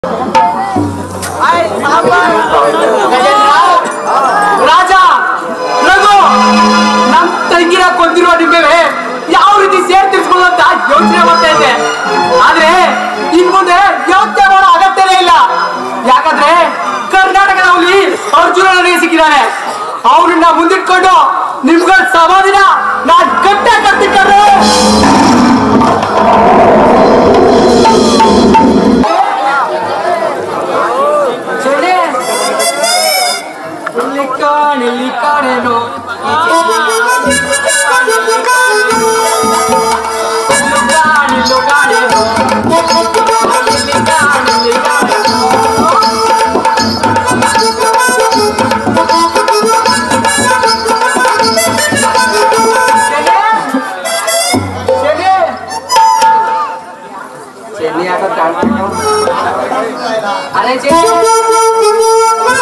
ರಾಜ ರಘು ನಮ್ ತಂಗಿನ ಕೊಂದಿರುವ ನಿಮ್ಗೆ ಯಾವ ರೀತಿ ಸೇರ್ ತಿರ್ಸ್ಬೋದು ಅಂತ ಯೋಚನೆ ಮಾಡ್ತಾ ಇದ್ದೆ ಆದ್ರೆ ಇನ್ ಮುಂದೆ ಯೋಚನೆ ಮಾಡೋ ಅಗತ್ಯನೇ ಇಲ್ಲ ಯಾಕಂದ್ರೆ ಕರ್ನಾಟಕದ ಹುಲಿ ಅರ್ಜುನ ನನಗೆ ಸಿಕ್ಕಿದ್ದಾನೆ ಅವನನ್ನ ಮುಂದಿಟ್ಕೊಂಡು ನಿಮ್ಗಳ ಸಮಾಧಿನ ನಾನ್ ಗಟ್ಟ ಕಟ್ಟಿಕೊಂಡ್ರೆ ಚೆನ್ನೆ ಇಲ್ಲಿ ಕಾಣ್ ಇಲ್ಲಿ ಕಾಣೇನು ಇಲ್ಲು ಕಾಣ್ ಇಲ್ಲು ಕಾಣೇನು ಇಲ್ಲಿ ಕಾಣ್ ಇಲ್ಲಿ ಕಾಣೇನು ಚೆನ್ನೆ ಚೆನ್ನೆ ಯಾಕೋ ಕಾಣ್ತಾನೆ ಅರೆ ಚೆನ್ನೆ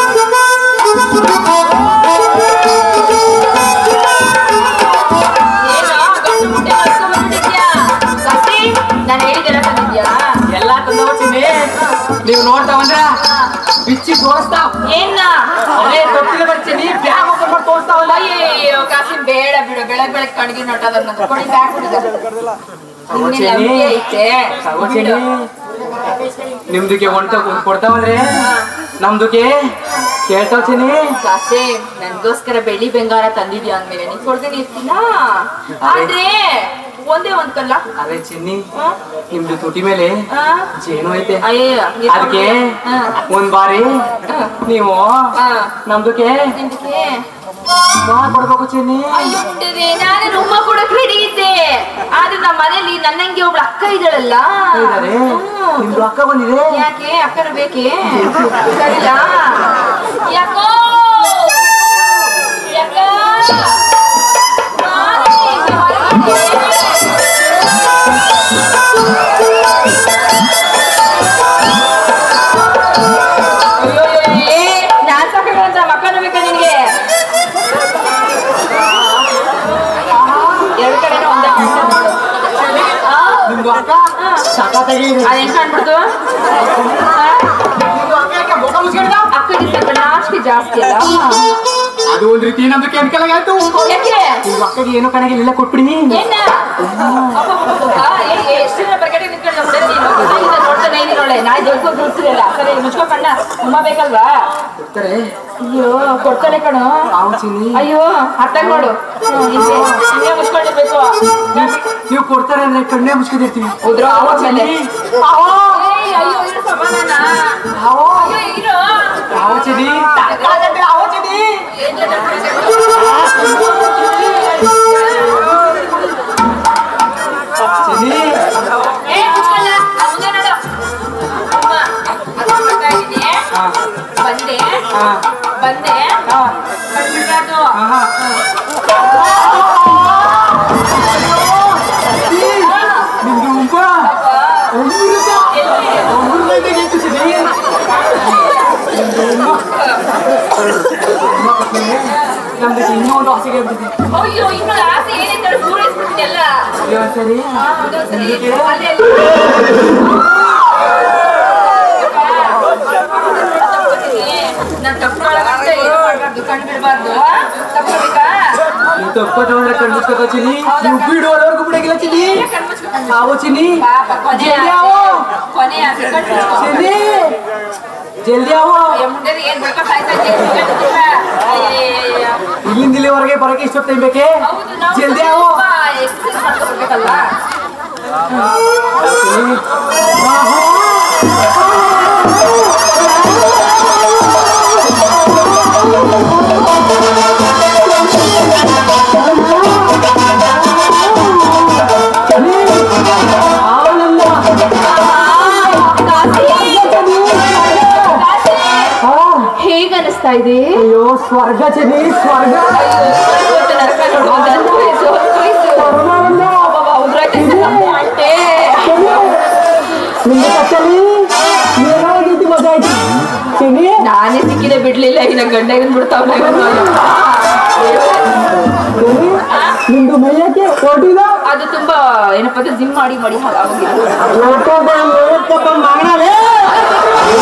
ಏನೋ ಗಂಡು ಮುಟ್ಟೆ ಕರ್ಕೊಂಡ್ಬಂದ್ಬಿಟ್ಟಿದ್ಯಾ? ಸಸಿ, ನಾನ್ ಹೇಳಿದ್ದೆಲ್ಲ ತಂದಿದ್ಯಾ? ಎಲ್ಲ ತಂದೋಗ್ತೀನಿ ನೀವು ನೋಡ್ತಾ ಬಂದ್ರ ಬಿಚ್ಚಿ ತೋರಿಸ್ತಾ ಏನ್ನ? ಅದೇ ತೊಟ್ಟಿಗೆ ಬರ್ತೀನಿ ಬ್ಯಾಗ್ ಓಪನ್ ಮಾಡಿ ತೋರಿಸ್ತಾ ಬಂದ ಅಯ್ಯಯ್ಯೋ, ಕಾಸಿನ್ ಬೇಡ ಬಿಡು ಬೆಳಗ್ ಬೆಳಗ್ ಕಣ್ಗಿ ನೋಟದ ನನ್ನ ಕೊಡಿ ಬ್ಯಾಗ್ ಕೊಡಿದ ನಿನ್ನೆ ನಂಬಿಕೆ ಐತೆ ಸಗೋಚಿನಿ ನಿಮ್ದಕ್ಕೆ ಹೊಂಟ ಕೊಡ್ತಾ ಬಂದ್ರೆ ನಮ್ದಕ್ಕೆ ಕೇಳ್ತಾವ್ ಚಿನಿ ಕಾಸೆ ನನ್ಗೋಸ್ಕರ ಬೆಳ್ಳಿ ಬೆಂಗಾರ ತಂದಿದ್ಯಾ ಅಂದ್ಮೇಲೆ ನೀನ್ ಕೊಡ್ದೇನೆ ಇರ್ತೀನ ಆದ್ರೆ ಒಂದೇ ಒಂದ್ ಕಲ್ಲ ಅದೇ ಚಿನ್ನಿ ನಿಮ್ದು ತುಟಿ ಮೇಲೆ ಆ? ಜೇನು ಐತೆ ಅಯ್ಯಯ್ಯೋ, ಇರ್ಕೊಂಡ್ ಅದಕ್ಕೆ ಹಾ. ಒಂದ್ ಬಾರಿ ನೀವು ಆ. ನಮ್ದಕ್ಕೆ ನಿಮ್ದಕ್ಕೆ ಕೊಡ್ಬೇಕು ಚಿನ್ನಿ ಅಯ್ಯೋ ಬಿಡದೆ, ನಾನು ರೂಮ ಕೊಡಕ್ ರೆಡಿ ಇದ್ದೆ ಆದ್ರೆ ನಮ್ಮ ಮನೇಲಿ ನನ್ನಂಗೆ ಒಬ್ಳು ಅಕ್ಕ ಇದ್ದಾಳಲ್ಲ ಇದಾರೆ ಹ್ಮ್. ನಿಮ್ದು ಅಕ್ಕ ಬಂದಿದೆ ಯಾಕೆ ಅಕ್ಕನ ಬೇಕೆ ಸರಿಲ್ಲ ಯಾಕೋ ಯಾಕ ನಾನ್ ಸಾಕಾಗಂತ ಮಕ್ಕನ ಬೇಕಾ ನಿನ್ಗೆ ಎರಡು ಕಡೆನೂ ಒಂದೇ ಮಾಡ್ಕೊಂಡು ಆ? ನಿಮ್ದು ಅಕ್ಕ ಸಖತ್ತಾಗಿ ಇದೆ. ಅದ್ ಹೆಂಗ್ ಕಾಣ್ಬಿಡ್ತು ನಿಮ್ದು ಅಕ್ಕ ಯಾಕೆ ಮುಖ ಮುಚ್ಕೊಂಡಿದ? ಅಕ್ಕಗೆ ಸ್ವಲ್ಪ ನಾಚಿಕೆ ಜಾಸ್ತಿ ಅಲ್ಲ ಅದು ಒಂದ್ ರೀತಿ ನಮ್ದು ಕೆಮಿಕಲ್ ಆಯ್ತು ಯಾಕೆ ನಿಮ್ದು ಅಕ್ಕಗೆ ಏನೋ ಕಣಗಿಲ್ಲ ಕೊಟ್ಬಿಡಿ ಏನ ಎಷ್ಟು ಜನ ಬರ್ಗಡೆ ನಿಂತ್ಕೊಂಡು ನೋಡಿದ್ರೆ ನೀನು ಇಲ್ಲಿಂದ ನೋಡ್ತಾನೆ ಇದೀನಿ ಒಳ್ಳೆ ನಾಯಿ ಜೋಡ್ಕೊಂಡು ನೋಡ್ತಿರಲ್ಲ ಸರಿ ಮುಚ್ಕೋ ಕಣ್ಣ ಉಮ್ಮ ಬೇಕಲ್ವಾ ಕೊಡ್ತಾರೆ ಅಯ್ಯೋ ಕೊಡ್ತಾಳೆ ಕಣೋ ನಾವು ಚಿನ್ನಿ ಅಯ್ಯೋ ಅತ್ತಾಗ ನೋಡು ಹ್ಮ್, ಹಿಂಗೆ ಹಿಂಗೆ ಮುಚ್ಕೊಂಡಿರ್ಬೇಕು ನೀವು ಕೊಡ್ತಾರೆ ಅಂದ್ರೆ ಕಣ್ಣೇ ಮುಚ್ಕೊಂಡಿರ್ತೀವಿ ಉದ್ರೋ ಆಮೇಲೆ ಆವ, ಏಯ್, ಅಯ್ಯೋ ಇರು ಸಮಾಧಾನ ಆವ, ಅಯ್ಯೋ ಇರು ಆವ ಚಿನ್ನಿ ತಡ್ಕೊಳಕತ್ತೆ, ಆವ ಚಿನ್ನಿ. ಏನ್ ಜನ ಚಿನ್ನಿ ಏ ಮುಚ್ಕೊಳ್ಳ ಮುಂದೆ ನೋಡು ಅಮ್ಮ ಅಕ್ಕ ಮಾಡ್ತಾ ಇದ್ದೀನಿ ಹಾ, ಬಂದೆ ಹಾ, ಬಂದೆ ಹಾ, ಬಂದ್ಬಿಡೋದು ಆಹಾ. ಚಿನ್ನಿ, ನಿಮ್ದು ಉಂಪ ಒಂಬೂರಿಂದ ಒಂಬೂರಿಂದ ಇದ್ದಾಗೆ ಇತ್ತು ಚಿನ್ನಿ. ನಿಮ್ದು ಉಂಪ. ಉಂಪ ಕೊಟ್ಮೇಲೆ ನಮ್ದು ಇನ್ನೂ ಒಂದು ಆಸೆಗೆ ಬಂದಿದೆ ಅಯ್ಯೋ ಇನ್ನು ಆಸೆ ಏನಿತ್ತು ಪೂರೈಸ್ಬಿಟ್ಟಿದ್ದೆಲ್ಲ ಅಯ್ಯೋ, ಸರಿ ಒಂದೊಂದ್ಸರಿ ನಿಮ್ಗೆ? ಅಲ್ಲೇ ನಾನ್ ತಪ್ಕೊಳಕಂತ ಏನು ಮಾಡ್ಬಾರ್ದು ಕಣ್ ಬಿಡ್ಬಾರ್ದು ತಪ್ಕೋಬೇಕಾ ನೀವು ತಪ್ಪೋದು ಅಂದ್ರೆ ಕಣ್ಣು ಮುಚ್ಕೋತ ಚಿನ್ನಿ ನೀವು ಬಿಡೋವರೆಗೂ ಬಿಡಂಗಿಲ್ಲ ಚಿನ್ನಿ ಕಣ್ ಮುಚ್ಕೊಂಡು ಆವೋ ಚಿನ್ನಿ ಪಾಪ ಕೊನೆ ಜಲ್ದಿ ಆಸೆ ಆವೋ ಕೊನೆ ಆಸೆ ಕಣ್ ಬಿಡ್ಕೊ. ಚಿನ್ನಿ ಜಲ್ದಿ ಆವೋ ಅಯ್ಯೋ, ಮುಂದೆ ಏನ್ ಬಡ್ಕೊ ಸಾಯ್ತಾ ಇದ್ದೆ, ಬಿಟ್ಬಿಟ್ಟ. ಅಯ್ಯಯ್ಯಯ್ಯ. ಇಲ್ಲಿಂದ ಇಲ್ಲಿವರೆಗೆ ಬರಕ್ಕೆ ಇಷ್ಟೊತ್ತು ಟೈಮ್ ಬೇಕೆ ಹೌದು ನಾವು ಜಲ್ದಿ ಆವೋ ಸ್ವಲ್ಪ exercise ಮಾಡ್ಕೊಬೇಕಲ್ವಾ ಚಿನ್ನಿ ಚಿನ್ನಿ ಆವನಲ್ಲ ಆ, ಹೇಗ ಅನಿಸ್ತಾ ಇದೆ ಅಯ್ಯೋ ಸ್ವರ್ಗ ಚಿನ್ನಿ ಸ್ವರ್ಗ ನರಕ ನೋಡುವಂತ ಅನ್ಸೋಯ್ತು, ಅನ್ಸೋಯ್ತು. ಸ್ವರ್ಗವನ್ನ ಅಬ್ಬಬ್ಬ, ಉದ್ರಾಯ್ತು ಹೊಟ್ಟೆ. ನಿಮ್ಗೆ ಕಚ್ಚಲಿ ಏನೋ ಒಂದ್ ರೀತಿ ಮಜಾ ಆಯ್ತು ಚಿನ್ನಿ ನಾನೇ ಸಿಕ್ಕಿದೆ ಬಿಡ್ಲಿಲ್ಲ ಈಗ ನನ್ ಗಂಡ ಬಿಡ್ತಾವ್ ಚಿನ್ನಿ ನಿಮ್ದು ಮೈಯಕ್ಕೆ ಕೊಟ್ಟಿದ ಅದು ತುಂಬಾ ಏನಪ್ಪ ಜಿಮ್ ಮಾಡಿ ಮಾಡಿ ಹಾಗಾಗೋಗಿದೆ ಲೋಕದ ಲೋಕಪ್ಪ ಮಗನೇ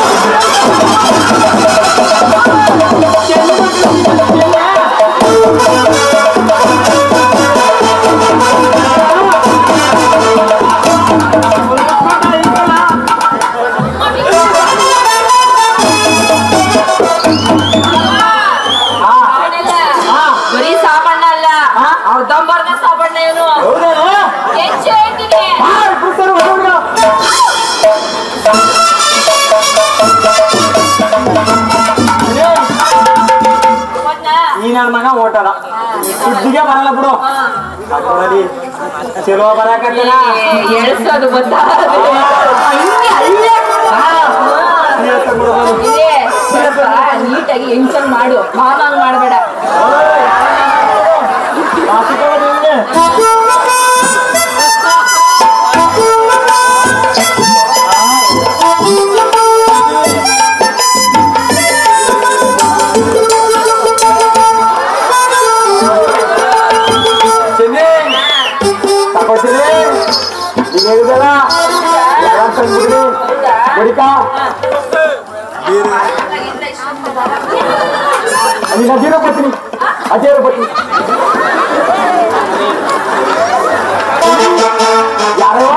ಮಗ ಓಟದ ಸುದ್ದಿಗೆ ಬರಲ್ಲ ಬಿಡು ಅದ್ರಲ್ಲಿ ಚಲೋ ಬರಕತ್ತಲ್ಲ ಎಳ್ಸೋದು ಗೊತ್ತಾಗದೆ ಹಿಂಗೆ ಅಲ್ಲೇ ಇದೆ ಸ್ವಲ್ಪ ನೀಟಾಗಿ ಎಂಚಂಗ್ ಮಾಡು ಮಾಮಾಂಗ್ ಮಾಡಬೇಡ ಚೆನ್ನಿ ತಗೋ ಚೆನ್ನಿ ಈಗ ಹೇಳಿದಲ್ಲ ಎಲ್ಲ ತಂದ್ಬಿಡಿ ಬಡಿಕ ನೀನು ಅದೇನೋ ಬರ್ತೀನಿ ಅದೇನೋ ಬರ್ತೀನಿ ಯಾರೋ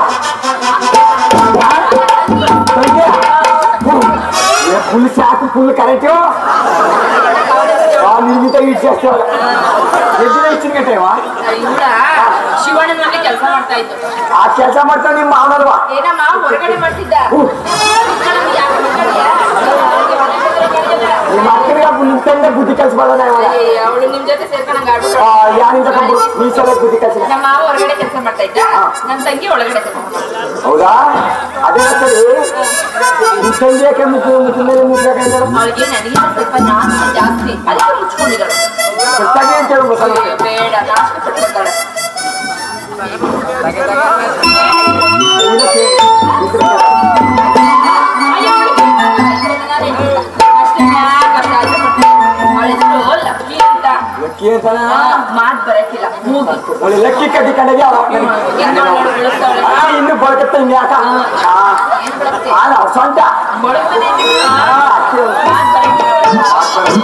ಫುಲ್ ಸಾಕು ಫುಲ್ ಕರೆಕ್ಟು ನಿನ್ಗಿಂತ ಇಟ್ಟು ಎದ್ದಿನ ಹೆಚ್ಚಿನ ಗಂಟೆವಾ ಇವ್ರ ಶಿವಣ್ಣನ ಮನೆ ಕೆಲಸ ಮಾಡ್ತಾ ಇತ್ತು ಆ ಕೆಲಸ ಮಾಡ್ತಾ ನಿಮ್ಮ ಮಾವನಲ್ವಾ ಏನಮ್ಮ ಹೊರಗಡೆ ಮಾಡ್ತಿದ್ದ ಯಾಕೆ ಹೊರಗಡೆ? ನಿಮ್ಮ ಅಕ್ಕನಿಗೆ ನಿಂತಂದೆ ಬುದ್ಧಿ ಕೆಲಸ ಮಾಡೋಣ ಇವಾಗ ಏ, ಅವಳು ನಿಮ್ ಜೊತೆ ಸೇರ್ಕೊಂಡಂಗ ಆಡ್ಬಿಟ್ಟು ಯಾರಿಂದ ಈ ಸಲ ಬುದ್ಧಿ ಕೆಲಸ ನಮ್ಮ ಮಾವ ಹೊರಗಡೆ ಕೆಲಸ ಮಾಡ್ತಾ ಇದ್ದ ನನ್ನ ತಂಗಿ ಒಳಗಡೆ ಕೆಲಸ ಮಾಡ್ತಾ ಇದ್ದ. ಹೌದಾ ಅದೇ ಸರಿ ನಿಮ್ಮ ತಂಗಿ ಯಾಕೆ ಮುಚ್ಚು ಮುಚ್ಚಿದ್ರೆ ಮುಚ್ಚಬೇಕಂದ್ರೆ ಅವಳಿಗೆ ನನಗಿಂತ ಸ್ವಲ್ಪ ನಾಚಿಕೆ ಜಾಸ್ತಿ ಅದಕ್ಕೆ ಮುಚ್ಕೊಂಡಿದ್ದಾಳೆ ತಂಗಿ ಅಂತ ಹೇಳಿ ಮಸಾಲ ಅಯ್ಯೋ, ಬೇಡ ನಾಚಿಕೆ ಪಟ್ಕೊಳ್ತಾಳೆ ಅಯ್ಯೋ, ಅಷ್ಟೇ ಯಾಕೆ ಅಷ್ಟು ಆಸೆ ಪಡ್ತೀಯ? ಅವಳೆಷ್ಟು ಲಕ್ಕಿ ಅಂತ ಲಕ್ಕಿ ಅಂತಾನ ಮಾತ್ ಬರಕ್ಕಿಲ್ಲ ಮೂಗಿ ಒಳ್ಳೆ ಲಕ್ಕಿ ಕಟ್ಟಿ ಕಂಡಗೆ ಎದ್ದೋಳು ಬೆಳೆಸ್ತಾವಳೆ ಇನ್ನು ಬರಕತ್ತ ಇನ್ಯಾಕ ಏನ್ ಬೆಳೆಸ್ತಿ? ಆ ನಾವು ಸ್ವಂತ ಬಡವನೇ ಇದ್ದೀವಿ. ಆ, ಅಕ್ಕಿ ಮಾತ್ ಬರಕ್ಕಿಲ್ಲ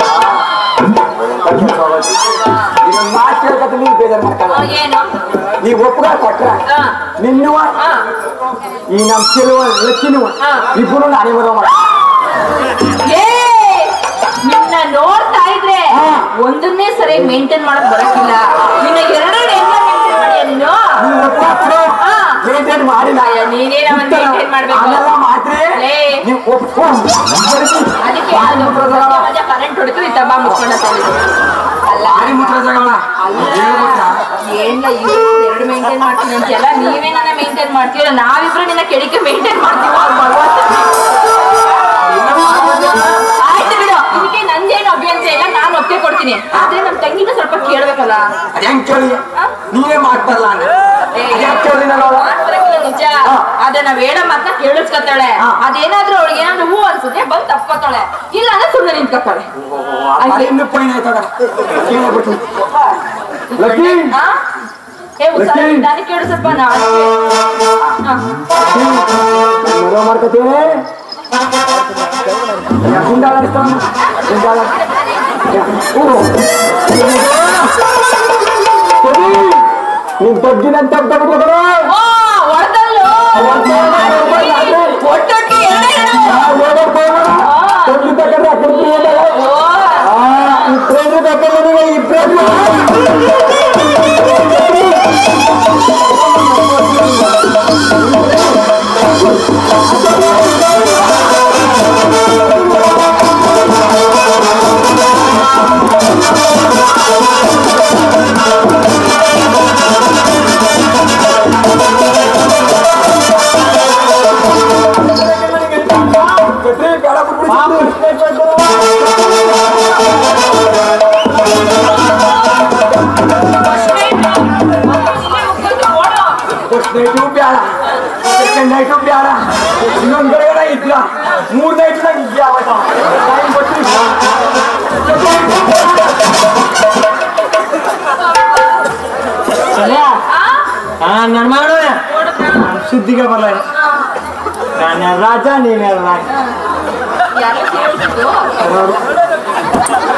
ಇದನ್ನ ಮಾತು ಕೇಳ್ಕತ್ತ ನೀವು ಬೇಜಾರು ಮಾಡ್ಕಲ್ಲ ಆ, ಏನು ನೀವು ಒಪ್ಪುಗ ಕೊಟ್ರ ಹಾ. ನಿನ್ನುವ ಹಾ. ಈ ನಮ್ ಚೆಲುವ ಲಕ್ಕಿನುವ ಹಾ. ಇಬ್ಬರು ನಾನೇ ಮದುವೆ ಮಾಡ ಏ ನಿನ್ನ ನೋಡ್ತಾ ಇದ್ರೆ ಹಾ. ಒಂದನ್ನೇ ಸರಿ ಮೇಂಟೈನ್ ಮಾಡಕ್ ಬರಕ್ಕಿಲ್ಲ ನಿನ್ನ ಎರಡನ್ನ ಎಲ್ಲ ಮೇಂಟೈನ್ ಮಾಡಿ ನೀನು ನೀವು ಒಪ್ಪಾಕ್ರು ಹಾ. ಮೇಂಟೈನ್ ಮಾಡಿಲ್ಲ ಅಯ್ಯ, ನೀನೇ ನಮ್ಮನ್ನ maintain ಮಾಡ್ಬೇಕು. ಅದೆಲ್ಲ ಮಾಡ್ರಿ ಲೇ. ನೀವು ಒಪ್ಕೊಂಡು ಅದಕ್ಕೆ ಕರೆಂಟ್ ಹೊಡಿತು ಈ ತಮ್ಮ ಮುಚ್ಕೊಂಡ ಅಲ್ಲ ಭಾರಿ ಮುಟ್ಟ ಜಗಳ ಅಲ್ಲ ಏನಿಲ್ಲ ಇವ್ರು ಎರಡು ಮೇಂಟೈನ್ ಮಾಡ್ತೀನಿ ಅಂತೆಲ್ಲ ನೀವೇ ನನ್ನ ಮೇಂಟೈನ್ ಮಾಡ್ತೀರ ನಾವಿಬ್ರು ನಿನ್ನ ಕೆಡಿಕೆ ಮೇಂಟೈನ್ ಮಾಡ್ತೀವ ಆಯ್ತು ಬಿಡು ಇದಕ್ಕೆ ನಂದೇನು ಅಭ್ಯಂತರ ಇಲ್ಲ ನಾನು ಒಪ್ಪಿಗೆ ಕೊಡ್ತೀನಿ ಆದ್ರೆ ನಮ್ ತಂಗಿನ ಸ್ವಲ್ಪ ಕೇಳ್ಬೇಕಲ್ಲ ಅದ್ ಹೆಂಗ್ ಕೇಳಿ ಆ? ನೀನೇ ಮಾಡ್ತಾರಲ್ಲ ಅಂದ್ರೆ ಏ, ಅದ್ ಹೆಂಗ್ ಕೇಳಿ ನಾನು ಮಾತ್ ಬರಕ್ಕಿಲ್ಲ ನಿಜ ಹಾ. ಆದ್ರೆ ನಾವ್ ಹೇಳೋ ಮಾತನ್ನ ಕೇಳಿಸ್ಕೊತಾಳೆ ಹಾ. ಅದೇನಾದ್ರೂ ಅವಳಿಗೆ ಏನಾದ್ರು ಹೂ ಅನ್ಸುತ್ತೆ ಬಂದ್ ತಪ್ಕೋತಾಳೆ ಇಲ್ಲ ಅಂದ್ರೆ ಸುಮ್ಮನೆ ನಿಂತ್ಕೊತಾಳೆ ಅದೇ ಇನ್ನು ಪೈನ್ ಆಯ್ತದ ಕೇಳ್ಬಿಟ್ಟು ಲಕ್ಕಿ ಆ? ಏ ಉತ್ಸಾಹ ಲಕ್ಕಿ. ನಾನು ಕೇಳು ಸ್ವಲ್ಪ ನಾ ಮದುವೆ ಮಾಡ್ಕೊತೀನಿ ಹಿಂದಾಳ ಹಿಂದಾಳ ನೀನ್ ತಗ್ಗಿನಂತ ತಗ್ಬಿಟ್ರು ಓ ಹೊಡೆದಲ್ಲು ಒಟ್ಟೊಟ್ಟಿ ಎರಡೇ ಎರಡು. ತಗ್ಗಿ ತಗೊಂಡ್ರೆ ಆ ಕಡೆ ಹೋದಾಗ ಓ ಇಬ್ರೇನು ಬೇಕಾದ್ರೆ ಇಬ್ರೇನು ನೈಟು ಬೇಡ ಸೆಕೆಂಡ್ ನೈಟು ಬೇಡ ಇನ್ನೊಂದು ಕಡೆ ಇದ್ಲ ಮೂರ್ ನೈಟ್ ನಂಗೆ ಇದ್ಯಾ ಅವತ್ತ ಟೈಮ್ ಹಾ ನನ್ ಮಾಡು ಸುದ್ದಿಗೆ ಬರಲ್ಲ ನಾನು ರಾಜ ನೀನೇ ರಾಜ ಯಾರೋ ಕೇಳಿಸಿದ್ದು